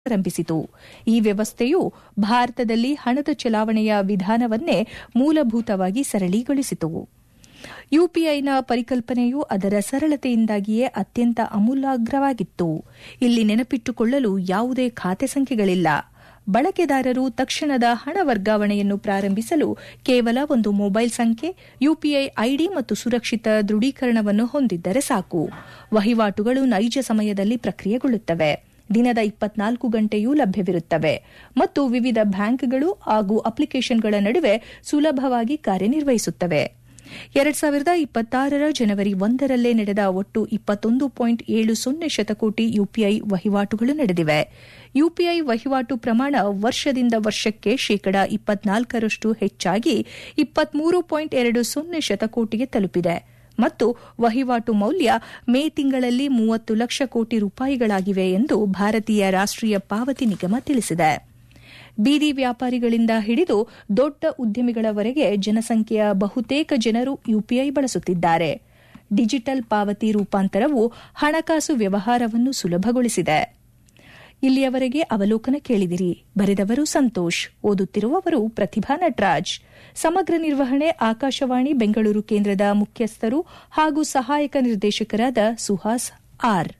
ಆರಂಭಿಸಿತು ಈ ವ್ಯವಸ್ಥೆಯು ಭಾರತದಲ್ಲಿ ಹಣದ ಚಲಾವಣೆಯ ವಿಧಾನವನ್ನೇ ಮೂಲಭೂತವಾಗಿ ಸರಳೀಗೊಳಿಸಿತು ಯುಪಿಐನ ಪರಿಕಲ್ಪನೆಯು ಅದರ ಸರಳತೆಯಿಂದಾಗಿಯೇ ಅತ್ಯಂತ ಅಮೂಲಾಗ್ರವಾಗಿತ್ತು ಇಲ್ಲಿ ನೆನಪಿಟ್ಟುಕೊಳ್ಳಲು ಯಾವುದೇ ಖಾತೆ ಸಂಖ್ಯೆಗಳಿಲ್ಲ ಬಳಕೆದಾರರು ತಕ್ಷಣದ ಹಣ ವರ್ಗಾವಣೆಯನ್ನು ಪ್ರಾರಂಭಿಸಲು ಕೇವಲ ಒಂದು ಮೊಬೈಲ್ ಸಂಖ್ಯೆ ಯುಪಿಐ ಐಡಿ ಮತ್ತು ಸುರಕ್ಷಿತ ದೃಢೀಕರಣವನ್ನು ಹೊಂದಿದ್ದರೆ ಸಾಕು ವಹಿವಾಟುಗಳು ನೈಜ ಸಮಯದಲ್ಲಿ ಪ್ರಕ್ರಿಯೆಗೊಳ್ಳುತ್ತವೆ ದಿನದ ಇಪ್ಪತ್ನಾಲ್ಕು ಗಂಟೆಯೂ ಲಭ್ಯವಿರುತ್ತವೆ ಮತ್ತು ವಿವಿಧ ಬ್ಯಾಂಕ್ಗಳು ಹಾಗೂ ಅಪ್ಲಿಕೇಶನ್ಗಳ ನಡುವೆ ಸುಲಭವಾಗಿ ಕಾರ್ಯನಿರ್ವಹಿಸುತ್ತವೆ ಎರಡ್ ಸಾವಿರದ ಇಪ್ಪತ್ತಾರರ ಜನವರಿ ಒಂದರಲ್ಲೇ ನಡೆದ ಒಟ್ಟು ಇಪ್ಪತ್ತೊಂದು ಪಾಯಿಂಟ್ ಏಳು ಸೊನ್ನೆ ಶತಕೋಟಿ ಯುಪಿಐ ವಹಿವಾಟುಗಳು ನಡೆದಿವೆ ಯುಪಿಐ ವಹಿವಾಟು ಪ್ರಮಾಣ ವರ್ಷದಿಂದ ವರ್ಷಕ್ಕೆ ಶೇಕಡಾ ಇಪ್ಪತ್ನಾಲ್ಕರಷ್ಟು ಹೆಚ್ಚಾಗಿ ಇಪ್ಪತ್ಮೂರು ಪಾಯಿಂಟ್ ಎರಡು ಸೊನ್ನೆ ಶತಕೋಟಿಗೆ ತಲುಪಿದೆ ಮತ್ತು ವಹಿವಾಟು ಮೌಲ್ಯ ಮೇ ತಿಂಗಳಲ್ಲಿ ಮೂವತ್ತು ಲಕ್ಷ ಕೋಟಿ ರೂಪಾಯಿಗಳಾಗಿವೆ ಎಂದು ಭಾರತೀಯ ರಾಷ್ಟೀಯ ಪಾವತಿ ನಿಗಮ ತಿಳಿಸಿದೆ ಬೀದಿ ವ್ಯಾಪಾರಿಗಳಿಂದ ಹಿಡಿದು ದೊಡ್ಡ ಉದ್ಯಮಿಗಳವರೆಗೆ ಜನಸಂಖ್ಯೆಯ ಬಹುತೇಕ ಜನರು ಯುಪಿಐ ಬಳಸುತ್ತಿದ್ದಾರೆ ಡಿಜಿಟಲ್ ಪಾವತಿ ರೂಪಾಂತರವು ಹಣಕಾಸು ವ್ಯವಹಾರವನ್ನು ಸುಲಭಗೊಳಿಸಿದೆ ಇಲ್ಲಿಯವರೆಗೆ ಅವಲೋಕನ ಕೇಳಿದಿರಿ ಬರೆದವರು ಸಂತೋಷ್ ಓದುತ್ತಿರುವವರು ಪ್ರತಿಭಾ ನಟರಾಜ್ ಸಮಗ್ರ ನಿರ್ವಹಣೆ ಆಕಾಶವಾಣಿ ಬೆಂಗಳೂರು ಕೇಂದ್ರದ ಮುಖ್ಯಸ್ಥರು ಹಾಗೂ ಸಹಾಯಕ ನಿರ್ದೇಶಕರಾದ ಸುಹಾಸ್ ಆರ್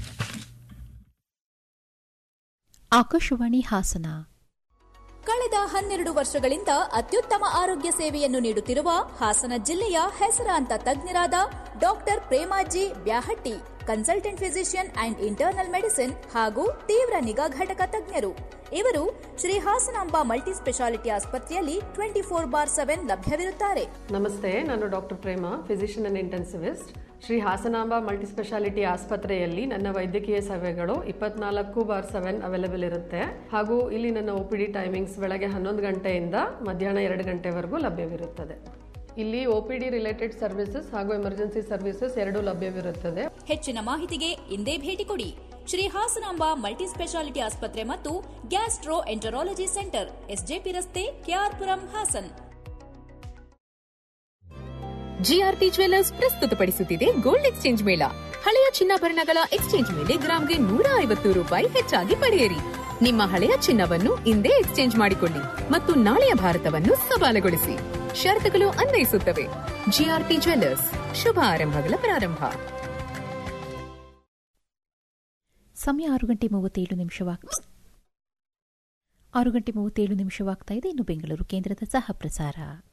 ಆಕಾಶವಾಣಿ ಹಾಸನ ಕಳೆದ ಹನ್ನೆರಡು ವರ್ಷಗಳಿಂದ ಅತ್ಯುತ್ತಮ ಆರೋಗ್ಯ ಸೇವೆಯನ್ನು ನೀಡುತ್ತಿರುವ ಹಾಸನ ಜಿಲ್ಲೆಯ ಹೆಸರಾಂತ ತಜ್ಞರಾದ doctor Premaji Byahatti consultant physician and internal medicine ಹಾಗೂ ತೀವ್ರ ನಿಗಾ ಘಟಕ ತಜ್ಞರು ಇವರು ಶ್ರೀ ಹಾಸನಾಂಬ ಮಲ್ಟಿ ಸ್ಪೆಷಾಲಿಟಿ ಆಸ್ಪತ್ರೆಯಲ್ಲಿ ಟ್ವೆಂಟಿ ಫೋರ್ ಬಾರ್ ಸೆವೆನ್ ಲಭ್ಯವಿರುತ್ತಾರೆ ನಮಸ್ತೆ ನಾನು doctor Prema physician and intensivist Shri Hasanamba multi speciality ಆಸ್ಪತ್ರೆಯಲ್ಲಿ ನನ್ನ ವೈದ್ಯಕೀಯ ಸೇವೆಗಳು ಇಪ್ಪತ್ನಾಲ್ಕು ಬಾರ್ ಸೆವೆನ್ ಅವೈಲೇಬಲ್ ಇರುತ್ತೆ ಹಾಗೂ ಇಲ್ಲಿ ನನ್ನ ಒ ಪಿ ಡಿ ಟೈಮಿಂಗ್ಸ್ ಬೆಳಗ್ಗೆ ಹನ್ನೊಂದು ಗಂಟೆಯಿಂದ ಮಧ್ಯಾಹ್ನ ಎರಡು ಗಂಟೆವರೆಗೂ ಲಭ್ಯವಿರುತ್ತದೆ ಇಲ್ಲಿ O P D related services ಹಾಗೂ ಎಮರ್ಜೆನ್ಸಿ ಸರ್ವಿಸಸ್ ಎರಡೂ ಲಭ್ಯವಿರುತ್ತದೆ ಹೆಚ್ಚಿನ ಮಾಹಿತಿಗೆ ಇಂದೇ ಭೇಟಿ ಕೊಡಿ ಶ್ರೀ ಹಾಸನಾಂಬ ಮಲ್ಟಿ ಸ್ಪೆಷಾಲಿಟಿ ಆಸ್ಪತ್ರೆ ಮತ್ತು ಗ್ಯಾಸ್ಟ್ರೋ ಎಂಟರಾಲಜಿ ಸೆಂಟರ್ ಎಸ್ಜೆಪಿ ರಸ್ತೆ ಕೆಆರ್ಪುರಂ ಹಾಸನ್ ಜಿಆರ್ಟಿ ಜ್ವೆಲ್ಲರ್ಸ್ ಪ್ರಸ್ತುತಪಡಿಸುತ್ತಿದೆ ಗೋಲ್ಡ್ ಎಕ್ಸ್ಚೇಂಜ್ ಮೇಳ ಹಳೆಯ ಚಿನ್ನಾಭರಣಗಳ ಎಕ್ಸ್ಚೇಂಜ್ ಮೇಲೆ ಗ್ರಾಂಗೆ ನೂರ ಐವತ್ತು ರೂಪಾಯಿ ಹೆಚ್ಚಾಗಿ ಪಡೆಯಿರಿ ನಿಮ್ಮ ಹಳೆಯ ಚಿನ್ನವನ್ನು ಇಂದೇ ಎಕ್ಸ್ಚೇಂಜ್ ಮಾಡಿಕೊಳ್ಳಿ ಮತ್ತು ನಾಳೆಯ ಭಾರತವನ್ನು ಸವಾಲುಗೊಳಿಸಿ ಷರತ್ತುಗಳು ಅನ್ವಯಿಸುತ್ತವೆ ಜಿಆರ್ಟಿ ಜ್ವೆಲ್ಲರ್ಸ್ ಶುಭ ಆರಂಭಗಳ ಪ್ರಾರಂಭ ಸಮಯ ಆರು ಗಂಟೆ ಮೂವತ್ತೇಳು ನಿಮಿಷವಾಗ್ತಾ ಆರು ಗಂಟೆ ಮೂವತ್ತೇಳು ನಿಮಿಷವಾಗ್ತಾ ಇದೆ ಇನ್ನು ಬೆಂಗಳೂರು ಕೇಂದ್ರದ ಸಹ ಪ್ರಸಾರ